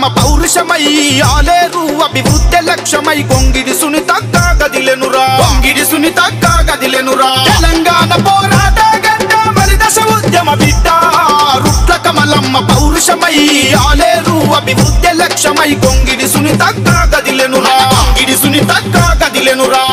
పౌరుషమై ఆలేరు అభివృద్ధి లక్ష్యమై కొంగిడి సునీత గదిలెనురా కొంగిడి సునీత గదిలెనురా తెలంగాణ పోరాట గడ్డ మరి దశ ఉద్యమ బిడ్డ రుట్ల కమలమ్మ పౌరుషమై ఆలేరు అభివృద్ధి లక్ష్యమై కొంగిడి సునీత గదిలెనురా కొంగిడి సునీత గదిలెనురా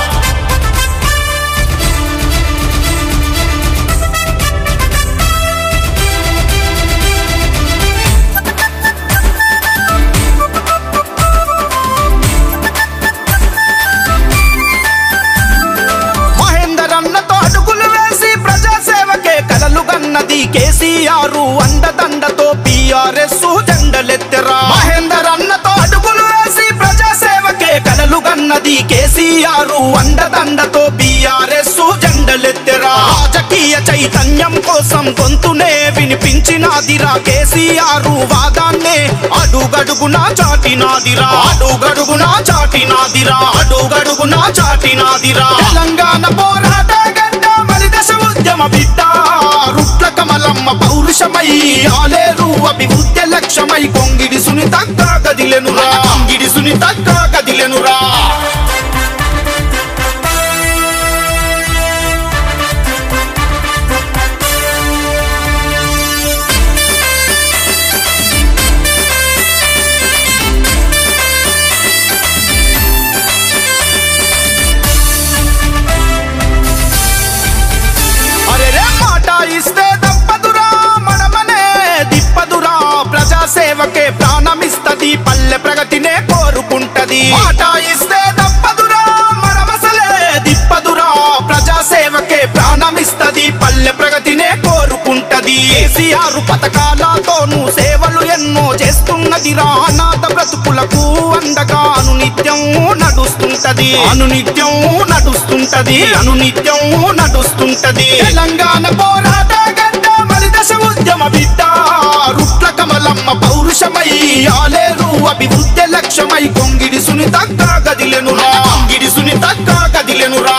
మహేందర్ అన్నతో అడుగులు వేసి ప్రజాసేవకే కలలు గన్నది కేసీఆర్ అండదండతో పిఆర్ఎస్ జెండలెత్తెరా మహేందర్ అన్నతో అడుగులు వేసి ప్రజాసేవకే కలలు గన్నది కేసీఆర్ అండదండతో పిఆర్ఎస్ జెండలెత్తెరా రాజకీయ చైతన్యం కోసం గొంతునే వినిపించినాదిరా కేసీఆర్ వాదాన్నే అడుగడుగునా చాటినాదిరా అడుగడుగునా చాటినాదిరా అడుగడుగునా చాటినాదిరా తెలంగాణ పోరాట గడ్డ మరి దశ ఉద్యమ బిడ్డ రుట్ల కమలమ్మ పౌరుషమై ఆలేరు అభివృద్ధి లక్ష్యమై కొంగిడి సునీత గదిలెనురా కొంగిడి సునీత గదిలెనురా అరే రే మాట ఇస్తే తప్పదురా మనమనే దిప్పదురా ప్రజాసేవకే ప్రాణమిస్తది పల్లె ప్రగతినే కోరుకుంటది మాట ఇస్తే తప్పదురా మనమసలే దిప్పదురా ప్రజాసేవకే ప్రాణమిస్తది పల్లె ప్రగతినే కోరుకుంటది కేసీఆర్ పథకాలతోనూ సేవలు ఎన్నో చేస్తున్నదిరా అనాథ బ్రతుకులకు అండగా అనునిత్యం నడుస్తుంటది అనునిత్యం నడుస్తుంటది అనునిత్యం నడుస్తుంటది తెలంగాణ పోరాట గడ్డ మరి దశ ఉద్యమ బిడ్డ రుట్ల కమలమ్మ పౌరుషమై ఆలేరు అభివృద్ధి లక్ష్యమై కొంగిడి సునీత గదిలెనురా కొంగిడి సునీత గదిలెనురా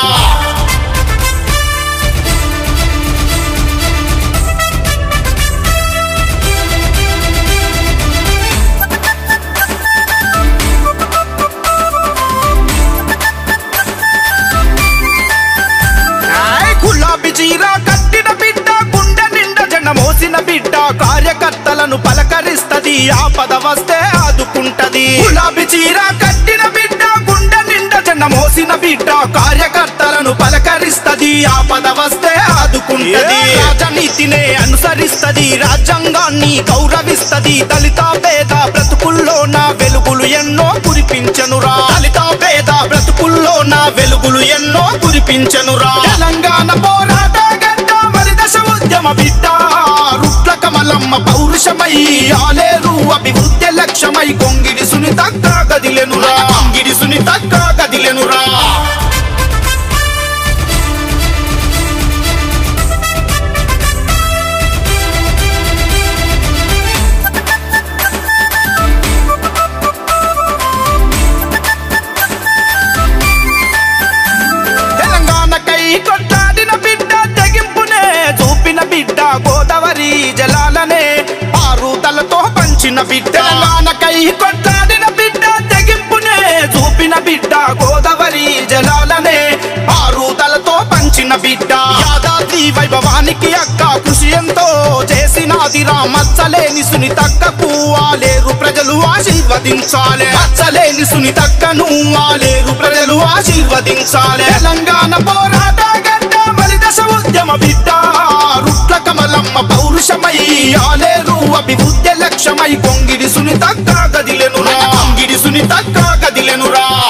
ఆయ్ గులాబీ చీర కట్టిన బిడ్డ గుండె నిండా జెండ మోసిన బిడ్డ కార్యకర్తలను పలకరిస్తది ఆపద వస్తే ఆదుకుంటది గులాబీ చీర కట్టిన బిడ్డ గుండె నిండా జెండ మోసిన బిడ్డ కార్యకర్తలను పలకరిస్తది ఆపద వస్తే ఆదుకుంటది రాజనీతినే అనుసరిస్తది రాజ్యాంగాన్ని గౌరవిస్తది దళిత పేద బ్రతుకుల్లో నా వెలుగులు ఎన్నో కురిపించనురా దళిత పేద బ్రతుకుల్లో నా వెలుగులు ఎన్నో కురిపించనురా తెలంగాణ పోరాట గడ్డ మరి దశ ఉద్యమ బిడ్డ రుట్ల కమలమ్మ పౌరుషమై ఆలేరు అభివృద్ధి లక్ష్యమై కొంగిడి సునీత గదిలెనురా కొంగిడి సునీత గదిలెనురా తెలంగాణకై కొట్లాడిన బిడ్డ తెగింపునే చూపిన బిడ్డ గోదావరి జలాలనే పారుదలతో పంచిన బిడ్డ తెలంగాణకై కొట్లాడిన బిడ్డ తెగింపునే చూపిన బిడ్డ గోదావరి జలాలనే పారుదలతో పంచిన బిడ్డ యాదాద్రి వైభవానికి అక్క కృషి ఎంతో చేసినాదిరా మచ్చలేని సునీతక్కకు ఆలేరు ప్రజలు ఆశీర్వదించాలి మచ్చలేని సునీతక్కను ఆలేరు ప్రజలు ఆశీర్వదించాలి తెలంగాణ పోరాట గడ్డ మరి దశ ఉద్యమ బిడ్డ రుట్ల కమలమ్మ పౌరుషమై ఆలేరు అభివృద్ధి లక్ష్యమై కొంగిడి సునీతక్క గదిలెనురా కొంగిడి సునీతక్క గదిలెనురా